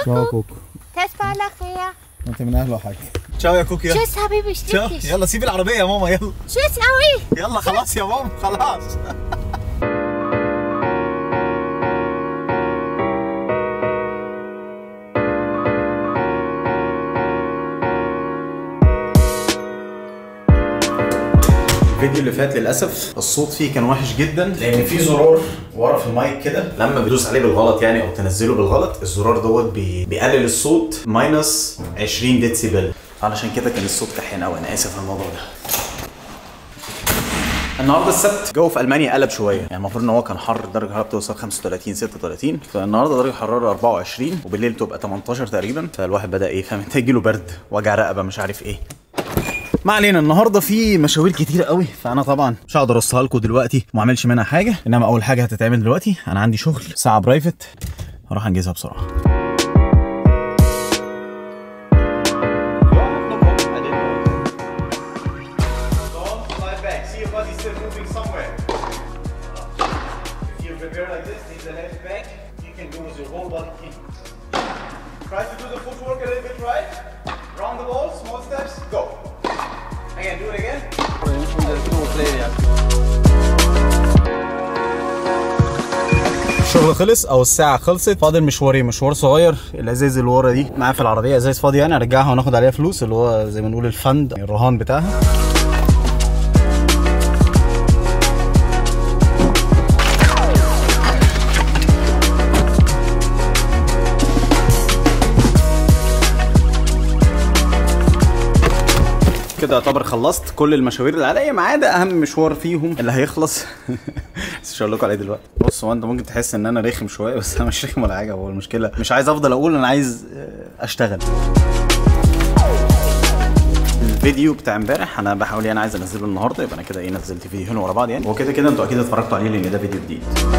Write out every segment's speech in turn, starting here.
تشاو كوكو تصبح على خير انت من اهله حاجه تشاو يا كوكو يلا Tschüss حبيبي تشاو اشتكي يلا سيب العربيه يا ماما يلا Tschüss قوي يلا خلاص يا ماما خلاص الفيديو اللي فات للاسف الصوت فيه كان وحش جدا لان في زرار ورا في المايك كده لما بتدوس عليه بالغلط يعني او تنزله بالغلط الزرار دوت بي... بيقلل الصوت ماينس 20 ديسيبل علشان كده كان الصوت كحيان قوي انا اسف على الموضوع ده النهارده السبت الجو في المانيا قلب شويه يعني المفروض ان هو كان حر درجه الحراره بتوصل 35 36 فالنهارده درجه الحراره 24 وبالليل تبقى 18 تقريبا فالواحد بدا ايه فاهم انت يجيله برد وجع رقبه مش عارف ايه ما علينا النهارده في مشاوير كتيره قوي فانا طبعا مش هقدر ارصها لكم دلوقتي وما اعملش منها حاجه انما اول حاجه هتتعمل دلوقتي انا عندي شغل ساعه برايفت هروح انجزها بسرعه Try to do the footwork a little bit right. Round the ball, small steps, go. Again, do it again. الشغل خلص او الساعه خلصت فاضل مشوارين مشوار صغير الازاز اللي ورا دي معايا في العربيه ازاز فاضي يعني ارجعها وناخد عليها فلوس اللي هو زي ما نقول الفند يعني الرهان بتاعها كده يعتبر خلصت كل المشاوير اللي عليا ما عدا اهم مشوار فيهم اللي هيخلص بس مش هقول لكم عليه دلوقتي بص هو انت ممكن تحس ان انا رخم شويه بس انا مش رخم ولا حاجه هو المشكله مش عايز افضل اقول انا عايز آه، اشتغل الفيديو بتاع امبارح انا بحاول يعني عايز انزله النهارده يبقى انا كده ايه نزلت فيديوهين ورا بعض يعني وكده كده انتوا اكيد اتفرجتوا عليه لان ده فيديو جديد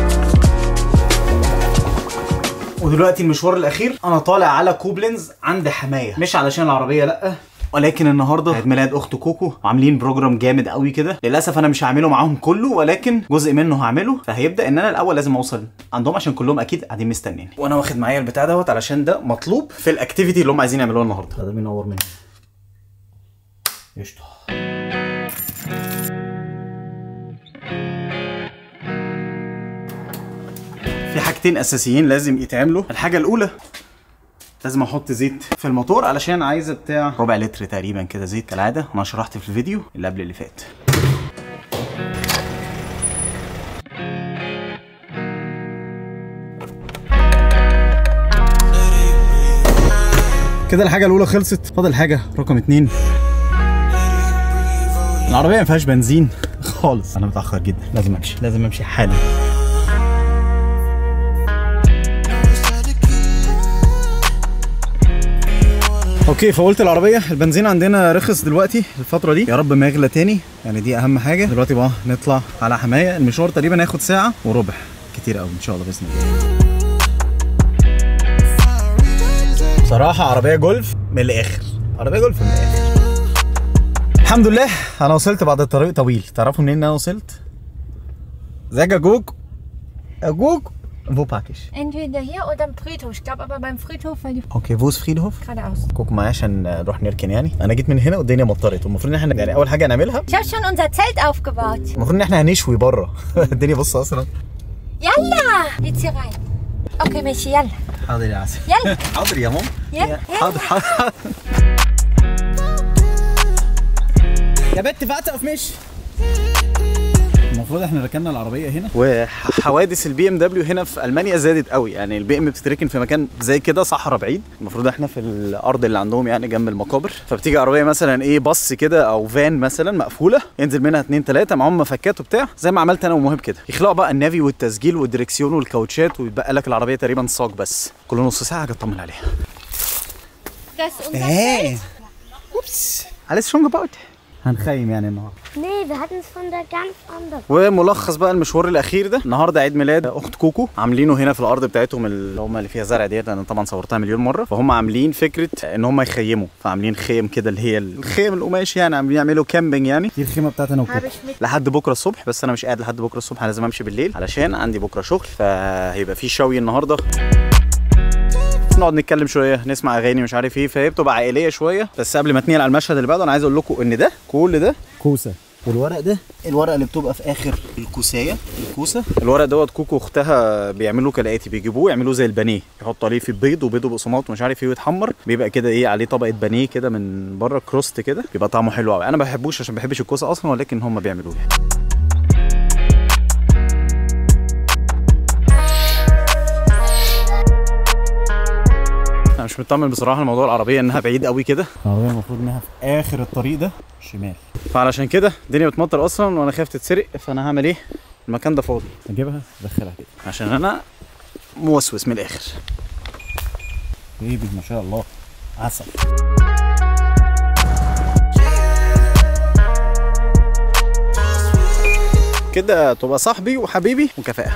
ودلوقتي المشوار الاخير انا طالع على كوبلنز عند حمايه مش علشان العربيه لا ولكن النهارده عيد ميلاد اخت كوكو وعاملين بروجرام جامد قوي كده للاسف انا مش هعمله معاهم كله ولكن جزء منه هعمله فهيبدا ان انا الاول لازم اوصل عندهم عشان كلهم اكيد قاعدين مستنيني وانا واخد معايا البتاع دوت علشان ده مطلوب في الاكتيفيتي اللي هم عايزين يعملوها النهارده ده بينور مني قشطه في حاجتين اساسيين لازم يتعملوا الحاجه الاولى لازم احط زيت في الموتور علشان عايزه بتاع ربع لتر تقريبا كده زيت كالعاده انا شرحت في الفيديو اللي قبل اللي فات كده الحاجه الاولى خلصت فاضل حاجه رقم اتنين العربيه ما فيهاش بنزين خالص انا متاخر جدا لازم امشي لازم امشي حالا اوكي فقلت العربيه البنزين عندنا رخص دلوقتي الفتره دي يا رب ما يغلى تاني يعني دي اهم حاجه دلوقتي بقى نطلع على حمايه المشوار تقريبا هياخد ساعه وربع كتير قوي ان شاء الله باذن الله بصراحه عربيه جولف من الاخر عربيه جولف من الاخر الحمد لله انا وصلت بعد الطريق طويل تعرفوا منين انا وصلت ازيك يا جوج يا جوج wo park ich Entweder hier oder am Friedhof. Ich glaube aber beim Friedhof, weil die اوكي wo ist Friedhof geradeaus. كوك معايا عشان نروح نركن يعني انا جيت من هنا والدنيا مطرت والمفروض ان احنا يعني اول حاجه هنعملها Ich habe schon unser Zelt aufgebaut. المفروض ان احنا هنشوي بره الدنيا بص اصلا Yalla! Jetzt hier rein. Okay, Michi, yalla. حاضر يا عسل يلا. حاضر يا ماما يلا. حاضر حاضر يا بنت فاتقه في مش المفروض احنا ركننا العربيه هنا وحوادث البي ام دبليو هنا في المانيا زادت قوي يعني البي ام بتتركن في مكان زي كده صحراء بعيد المفروض احنا في الارض اللي عندهم يعني جنب المقابر فبتيجي عربيه مثلا ايه باص كده او فان مثلا مقفوله ينزل منها اتنين تلاته معاهم مفكات وبتاع زي ما عملت انا ومهاب كده يخلقوا بقى النافي والتسجيل والدركسيون والكاوتشات ويتبقى لك العربيه تقريبا صاج بس كل نص ساعه هاجي اطمن عليها Das ist unser Hey. Ups. Alles schon gebaut? هنخيم يعني النهارده Nee, wir hatten es von der ganz anderen. وملخص بقى المشوار الاخير ده النهارده عيد ميلاد اخت كوكو عاملينه هنا في الارض بتاعتهم اللي هم اللي فيها زرع ديت انا طبعا صورتها مليون مره فهم عاملين فكره ان هم يخيموا فعاملين خيم كده اللي هي الخيم القماش يعني عاملين يعملوا كامبينج يعني دي الخيمه بتاعتي انا Habe وكوكو ich mit. لحد بكره الصبح بس انا مش قاعد لحد بكره الصبح أنا لازم امشي بالليل علشان عندي بكره شغل فهيبقى في شوي النهارده نقعد نتكلم شويه نسمع اغاني مش عارف ايه فهي بتبقى عائليه شويه بس قبل ما اتنقل على المشهد اللي بعده انا عايز اقول لكم ان ده كل ده كوسه والورق ده الورقه اللي بتبقى في اخر الكوسايه الكوسه الورق دوت كوكو واختها بيعملوا كالاتي بيجيبوه يعملوه زي البانيه يحطوا عليه في بيض وبيض وبقسماط ومش عارف ايه ويتحمر بيبقى كده ايه عليه طبقه بانيه كده من بره كروست كده بيبقى طعمه حلو قوي انا ما بحبوش عشان ما بحبش الكوسه اصلا ولكن هم بيعملوه يعني. انا مش مطمن بصراحه الموضوع العربيه انها بعيد قوي كده العربيه المفروض انها في اخر الطريق ده شمال فعلشان كده الدنيا بتمطر اصلا وانا خايف تتسرق فانا هعمل ايه المكان ده فاضي اجيبها ادخلها كده عشان انا موسوس من الاخر بيبي ما شاء الله عسل كده تبقى صاحبي وحبيبي وكفاءه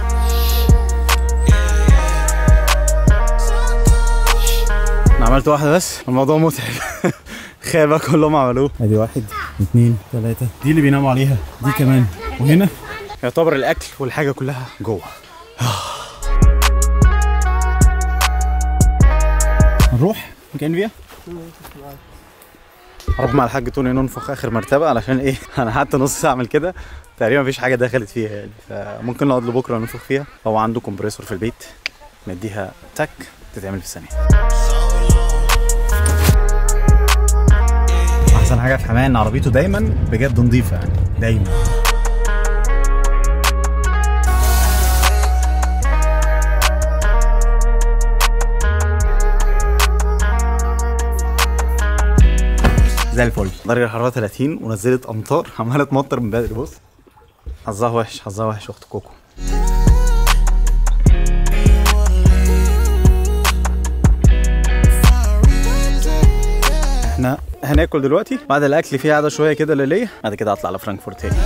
انا عملت واحده بس الموضوع متعب تخيل بقى كلهم عملوه ادي واحد اثنين ثلاثة دي اللي بيناموا عليها دي كمان وهنا يعتبر الاكل والحاجة كلها جوه نروح مكان فيها هروح مع الحاج توني ننفخ اخر مرتبه علشان ايه انا قعدت نص ساعه اعمل كده تقريبا مفيش حاجه دخلت فيها يعني فممكن نقعد لبكره ننفخ فيها هو عنده كومبريسور في البيت نديها تك تتعمل في ثانيه احسن حاجه في حماية ان عربيته دايما بجد نظيفه يعني دايما زي الفل درجه الحراره 30 ونزلت امطار عماله تمطر من بدري بص حظها وحش حظها وحش اخت كوكو احنا هناكل دلوقتي بعد الاكل في قعده شويه كده ليليه بعد كده هطلع على فرانكفورت تاني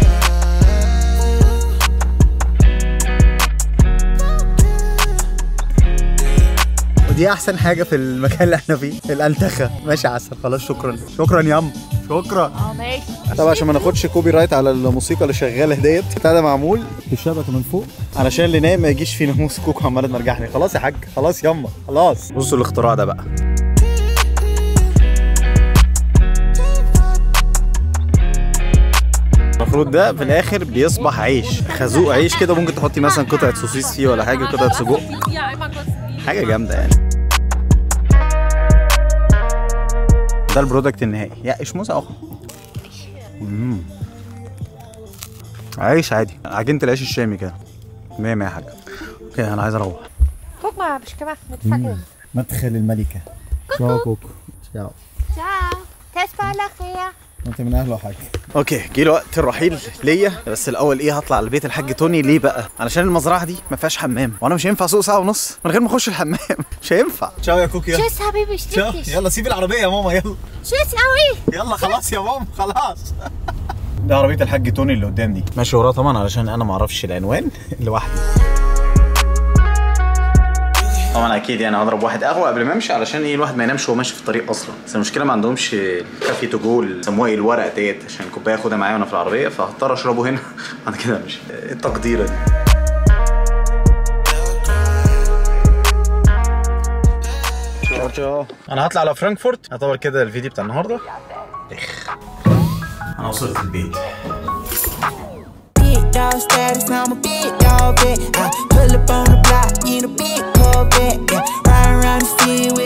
ودي احسن حاجه في المكان اللي احنا فيه الانتخه ماشي عسل خلاص شكرا شكرا يا ام شكرا اه ماشي طبعا عشان ما ناخدش كوبي رايت على الموسيقى اللي شغاله ديت بتاع ده معمول بالشبكه من فوق علشان اللي نايم ما يجيش فيه ناموس كوكو عماله تمرجحني خلاص يا حاج خلاص ياما خلاص بصوا الاختراع ده بقى المفروض ده في الاخر بيصبح عيش خازوق عيش كده ممكن تحطي مثلا قطعه سوسيس فيه ولا حاجه قطعه سجق Ja, einmal kurz. حاجه جامده يعني ده البرودكت النهائي يا اشموزه اخو مم. عيش عادي عجينه العيش الشامي كده مية مية حاجه اوكي انا عايز اروح Guck mal, hab ich gemacht mit Fackeln. مدخل الملكه شاو كوكو شاو Ciao. تصبح على خير. انت من اهله حاجه اوكي جه لي وقت الرحيل ليا بس الاول ايه هطلع على بيت الحاج توني ليه بقى علشان المزرعه دي ما فيهاش حمام وانا مش هينفع اسوق ساعه ونص من غير ما اخش الحمام مش هينفع تشاو يا كوكي يلا Tschüss, Habibi, ich lieb dich. يلا سيب العربيه يا ماما يلا Tschüss, Aui. يلا خلاص يا ماما خلاص ده عربيه الحاج توني اللي قدام دي ماشي وراه طبعا علشان انا ما اعرفش العنوان لوحدي طبعا اكيد يعني هضرب واحد قهوه قبل ما امشي علشان ايه الواحد ما ينامش وهو ماشي في الطريق اصلا بس المشكله ما عندهمش كافي تو جو سموها ايه الورق ديت عشان الكوبايه اخدها معايا وانا في العربيه فهضطر اشربه هنا بعد كده امشي إيه التقديره دي تشاو تشاو انا هطلع على فرانكفورت يعتبر كده الفيديو بتاع النهارده اخ انا وصلت البيت Big dog status, I'm a big dog vet. I pull up on the block in a big Corvette. Yeah, ride around the city